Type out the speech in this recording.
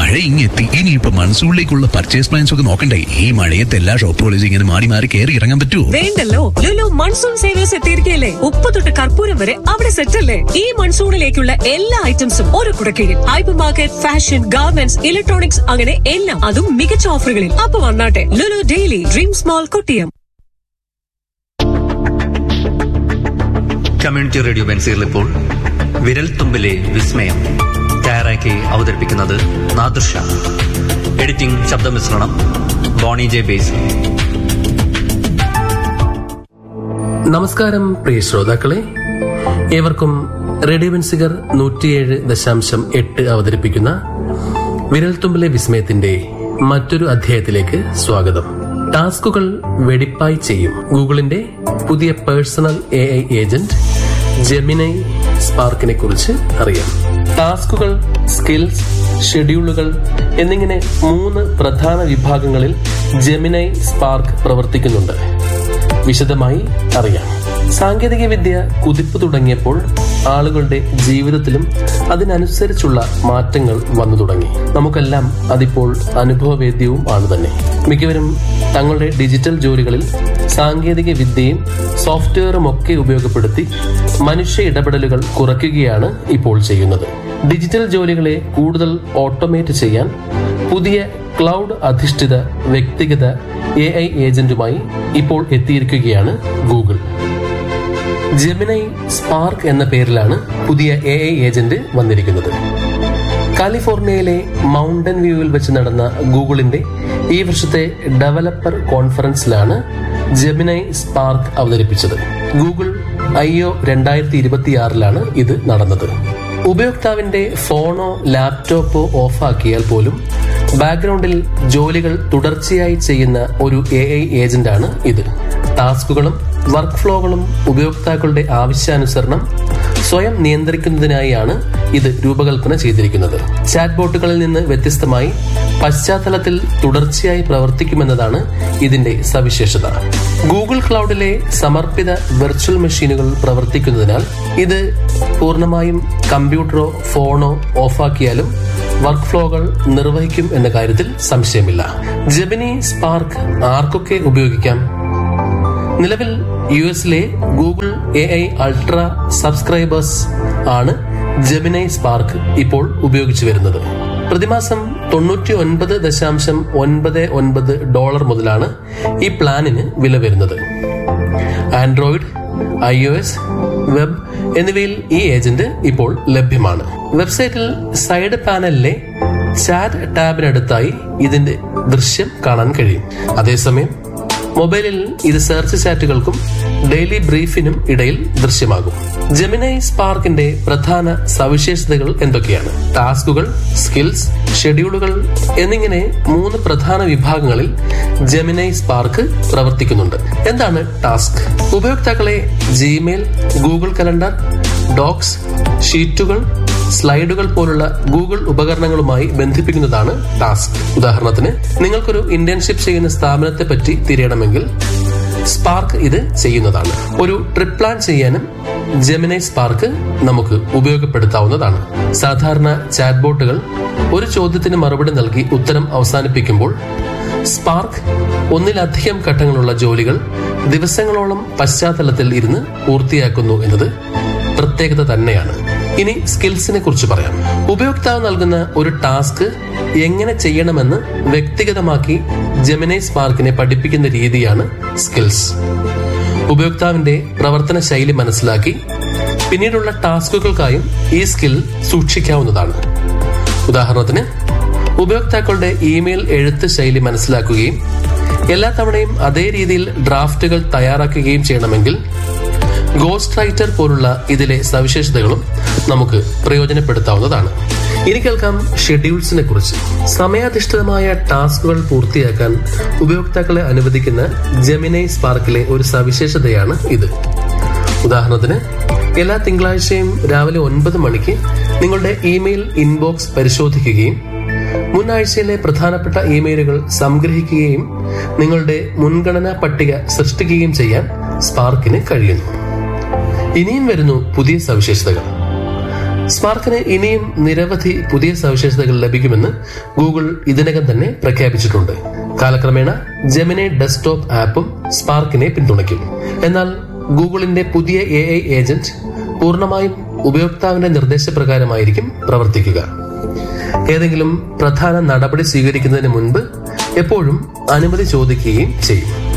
മഴ ഇങ്ങെത്തി ഇനിയിപ്പോ മൺസൂണിലേക്കുള്ള purchase plans ഒക്കെ നോക്കണ്ടേ ഈ മഴയത്ത് എല്ലാ ഷോപ്പുകളും ഇങ്ങനെ മാറി മാറി കയറി ഇറങ്ങാൻ പറ്റുമോ വേണ്ടല്ലോ ലുലു മൺസൂൺ സേവേഴ്സ് എത്തിയിരിക്കുകയല്ലേ ഉപ്പ് തൊട്ട് കർപ്പൂരം വരെ അവിടെ സെറ്റ് അല്ലേ ഈ മൺസൂണിലേക്കുള്ള എല്ലാ ഐറ്റംസും ഒരു കുടക്കീഴിൽ hypermarket fashion garments electronics അങ്ങനെ എല്ലാം അതും മികച്ച ഓഫറുകളിൽ അപ്പൊ വന്നാട്ടെ Lulu daily dream small Kottiyam community radio ബെൻസീറിൽ ഇപ്പോൾ വിരൽ തുമ്പിലെ വിസ്മയം തയ്യാറാക്കി അവതരിപ്പിക്കുന്നത് നാദൃഷ എഡിറ്റിംഗ് ശബ്ദമിശ്രണം ബോണി ജെ ബേസ് നമസ്കാരം പ്രിയ ശ്രോതാക്കളെ ഏവർക്കും റേഡിയോ ബെൻസിഗർ നൂറ്റിയേഴ് ദശാംശം എട്ട് അവതരിപ്പിക്കുന്ന വിരൽത്തുമ്പിലെ വിസ്മയത്തിന്റെ മറ്റൊരു അധ്യായത്തിലേക്ക് സ്വാഗതം ടാസ്കുകൾ വെടിപ്പായി ചെയ്യും ഗൂഗിളിന്റെ പുതിയ personal A I agent Gemini സ്പാർക്കിനെ കുറിച്ച് അറിയാം ടാസ്കുകൾ സ്കിൽസ് ഷെഡ്യൂളുകൾ എന്നിങ്ങനെ മൂന്ന് പ്രധാന വിഭാഗങ്ങളിൽ ജെമിനൈ സ്പാർക്ക് പ്രവർത്തിക്കുന്നുണ്ട് വിശദമായി അറിയാം സാങ്കേതിക വിദ്യ കുതിപ്പ് തുടങ്ങിയപ്പോൾ ആളുകളുടെ ജീവിതത്തിലും അതിനനുസരിച്ചുള്ള മാറ്റങ്ങൾ വന്നു തുടങ്ങി നമുക്കെല്ലാം അതിപ്പോൾ അനുഭവവേദ്യവും ആണ് തന്നെ മിക്കവരും തങ്ങളുടെ ഡിജിറ്റൽ ജോലികളിൽ സാങ്കേതിക വിദ്യയും സോഫ്റ്റ്വെയറും ഒക്കെ ഉപയോഗപ്പെടുത്തി മനുഷ്യ ഇടപെടലുകൾ കുറയ്ക്കുകയാണ് ഇപ്പോൾ ചെയ്യുന്നത് ഡിജിറ്റൽ ജോലികളെ കൂടുതൽ ഓട്ടോമേറ്റ് ചെയ്യാൻ പുതിയ ക്ലൗഡ് അധിഷ്ഠിത വ്യക്തിഗത എ ഐ ഏജന്റുമായി ഇപ്പോൾ എത്തിയിരിക്കുകയാണ് ഗൂഗിൾ ജെമിനൈ സ്പാർക്ക് എന്ന പേരിലാണ് പുതിയ എ ഐ ഏജന്റ് വന്നിരിക്കുന്നത് കാലിഫോർണിയയിലെ മൗണ്ടൻ വ്യൂവിൽ വെച്ച് നടന്ന ഗൂഗിളിന്റെ ഈ വർഷത്തെ ഡെവലപ്പർ കോൺഫറൻസിലാണ് ജെമിനൈ സ്പാർക്ക് അവതരിപ്പിച്ചത് ഗൂഗിൾ ഐ ഒ രണ്ടായിരത്തി ഇരുപത്തിയാറിലാണ് ഇത് നടന്നത് ഉപയോക്താവിന്റെ ഫോണോ ലാപ്ടോപ്പോ ഓഫാക്കിയാൽ പോലും ബാക്ക്ഗ്രൗണ്ടിൽ ജോലികൾ തുടർച്ചയായി ചെയ്യുന്ന ഒരു എ ഐ ഏജന്റാണ് ഇത് ടാസ്കുകളും വർക്ക് ഫ്ലോകളും ഉപയോക്താക്കളുടെ ആവശ്യാനുസരണം സ്വയം നിയന്ത്രിക്കുന്നതിനായാണ് ഇത് രൂപകൽപ്പന ചെയ്തിരിക്കുന്നത് ചാറ്റ് ബോട്ടുകളിൽ നിന്ന് വ്യത്യസ്തമായി പശ്ചാത്തലത്തിൽ തുടർച്ചയായി പ്രവർത്തിക്കുമെന്നതാണ് ഇതിന്റെ സവിശേഷത ഗൂഗിൾ ക്ലൗഡിലെ സമർപ്പിത വെർച്വൽ മെഷീനുകൾ പ്രവർത്തിക്കുന്നതിനാൽ ഇത് പൂർണ്ണമായും കമ്പ്യൂട്ടറോ ഫോണോ ഓഫാക്കിയാലും വർക്ക് ഫ്ലോകൾ നിർവഹിക്കും എന്ന കാര്യത്തിൽ സംശയമില്ല ജെമിനി സ്പാർക്ക് ആർക്കൊക്കെ ഉപയോഗിക്കാം നിലവിൽ യു എസിലെ Google A I ultra subscribers ആണ് ജെമിനൈ സ്പാർക്ക് ഇപ്പോൾ ഉപയോഗിച്ചു വരുന്നത് പ്രതിമാസം തൊണ്ണൂറ്റി ഒൻപത് ദശാംശം ഒൻപത് ഒൻപത് ഡോളർ മുതലാണ് ഈ പ്ലാനിന് വില വരുന്നത് Android I O S web എന്നിവയിൽ ഈ ഏജന്റ് ഇപ്പോൾ ലഭ്യമാണ് വെബ്സൈറ്റിൽ സൈഡ് പാനലിലെ ചാറ്റ് ടാബിനടുത്തായി ഇതിന്റെ ദൃശ്യം കാണാൻ കഴിയും അതേസമയം മൊബൈലിൽ ഇത് സെർച്ച് ചാറ്റുകൾക്കും ഡെയിലി ബ്രീഫിനും ഇടയിൽ ദൃശ്യമാകും ജെമിനൈ സ്പാർക്കിന്റെ പ്രധാന സവിശേഷതകൾ എന്തൊക്കെയാണ് ടാസ്കുകൾ സ്കിൽസ് ഷെഡ്യൂളുകൾ എന്നിങ്ങനെ മൂന്ന് പ്രധാന വിഭാഗങ്ങളിൽ ജെമിനൈ സ്പാർക്ക് പ്രവർത്തിക്കുന്നുണ്ട് എന്താണ് ടാസ്ക് ഉപയോക്താക്കളെ ജിമെയിൽ ഗൂഗിൾ കലണ്ടർ ഡോക്സ് ഷീറ്റുകൾ സ്ലൈഡുകൾ പോലുള്ള ഗൂഗിൾ ഉപകരണങ്ങളുമായി ബന്ധിപ്പിക്കുന്നതാണ് ടാസ്ക് ഉദാഹരണത്തിന് നിങ്ങൾക്കൊരു ഇന്റേൺഷിപ്പ് ചെയ്യുന്ന സ്ഥാപനത്തെ പറ്റി തിരയണമെങ്കിൽ സ്പാർക്ക് ഇത് ചെയ്യുന്നതാണ് ഒരു ട്രിപ്പ് പ്ലാൻ ചെയ്യാനും ജെമിനൈ സ്പാർക്ക് നമുക്ക് ഉപയോഗപ്പെടുത്താവുന്നതാണ് സാധാരണ ചാറ്റ് ബോട്ടുകൾ ഒരു ചോദ്യത്തിന് മറുപടി നൽകി ഉത്തരം അവസാനിപ്പിക്കുമ്പോൾ സ്പാർക്ക് ഒന്നിലധികം ഘട്ടങ്ങളുള്ള ജോലികൾ ദിവസങ്ങളോളം പശ്ചാത്തലത്തിൽ ഇരുന്ന് പൂർത്തിയാക്കുന്നു എന്നത് പ്രത്യേകത തന്നെയാണ് ഇനി സ്കിൽസിനെ കുറിച്ച് പറയാം ഉപയോക്താവ് നൽകുന്ന ഒരു ടാസ്ക് എങ്ങനെ ചെയ്യണമെന്ന് വ്യക്തിഗതമാക്കി ജെമിനൈ സ്പാർക്കിനെ പഠിപ്പിക്കുന്ന രീതിയാണ് സ്കിൽസ് ഉപയോക്താവിന്റെ പ്രവർത്തന ശൈലി മനസ്സിലാക്കി പിന്നീടുള്ള ടാസ്കുകൾക്കായും ഈ സ്കിൽ സൂക്ഷിക്കാവുന്നതാണ് ഉദാഹരണത്തിന് ഉപയോക്താക്കളുടെ ഇമെയിൽ എഴുത്ത് ശൈലി മനസ്സിലാക്കുകയും എല്ലാ തവണയും അതേ രീതിയിൽ ഡ്രാഫ്റ്റുകൾ തയ്യാറാക്കുകയും ചെയ്യണമെങ്കിൽ ഗോസ്റ്റ് റൈറ്റർ പോലുള്ള ഇതിലെ സവിശേഷതകളും നമുക്ക് പ്രയോജനപ്പെടുത്താവുന്നതാണ് ഇനി കേൾക്കാം ഷെഡ്യൂൾസിനെ കുറിച്ച് സമയാധിഷ്ഠിതമായ ടാസ്കുകൾ പൂർത്തിയാക്കാൻ ഉപയോക്താക്കളെ അനുവദിക്കുന്ന ജെമിനൈ സ്പാർക്കിലെ ഒരു സവിശേഷതയാണ് ഇത് ഉദാഹരണത്തിന് എല്ലാ തിങ്കളാഴ്ചയും രാവിലെ ഒൻപത് മണിക്ക് നിങ്ങളുടെ ഇമെയിൽ ഇൻബോക്സ് പരിശോധിക്കുകയും മുൻ ആഴ്ചയിലെ പ്രധാനപ്പെട്ട ഇമെയിലുകൾ സംഗ്രഹിക്കുകയും നിങ്ങളുടെ മുൻഗണനാ പട്ടിക സൃഷ്ടിക്കുകയും ചെയ്യാൻ സ്പാർക്കിന് കഴിയുന്നു ഇനിയും വരുന്നു പുതിയ സവിശേഷതകൾ സ്പാർക്കിന് ഇനിയും നിരവധി പുതിയ സവിശേഷതകൾ ലഭിക്കുമെന്ന് ഗൂഗിൾ ഇതിനകം തന്നെ പ്രഖ്യാപിച്ചിട്ടുണ്ട് കാലക്രമേണ ജെമിനി ഡെസ്ക്ടോപ്പ് ആപ്പും സ്പാർക്കിനെ പിന്തുണയ്ക്കും എന്നാൽ ഗൂഗിളിന്റെ പുതിയ എ ഐ ഏജന്റ് പൂർണ്ണമായും ഉപയോക്താവിന്റെ നിർദ്ദേശപ്രകാരമായിരിക്കും പ്രവർത്തിക്കുക ഏതെങ്കിലും പ്രധാന നടപടി സ്വീകരിക്കുന്നതിന് മുൻപ് എപ്പോഴും അനുമതി ചോദിക്കുകയും ചെയ്യും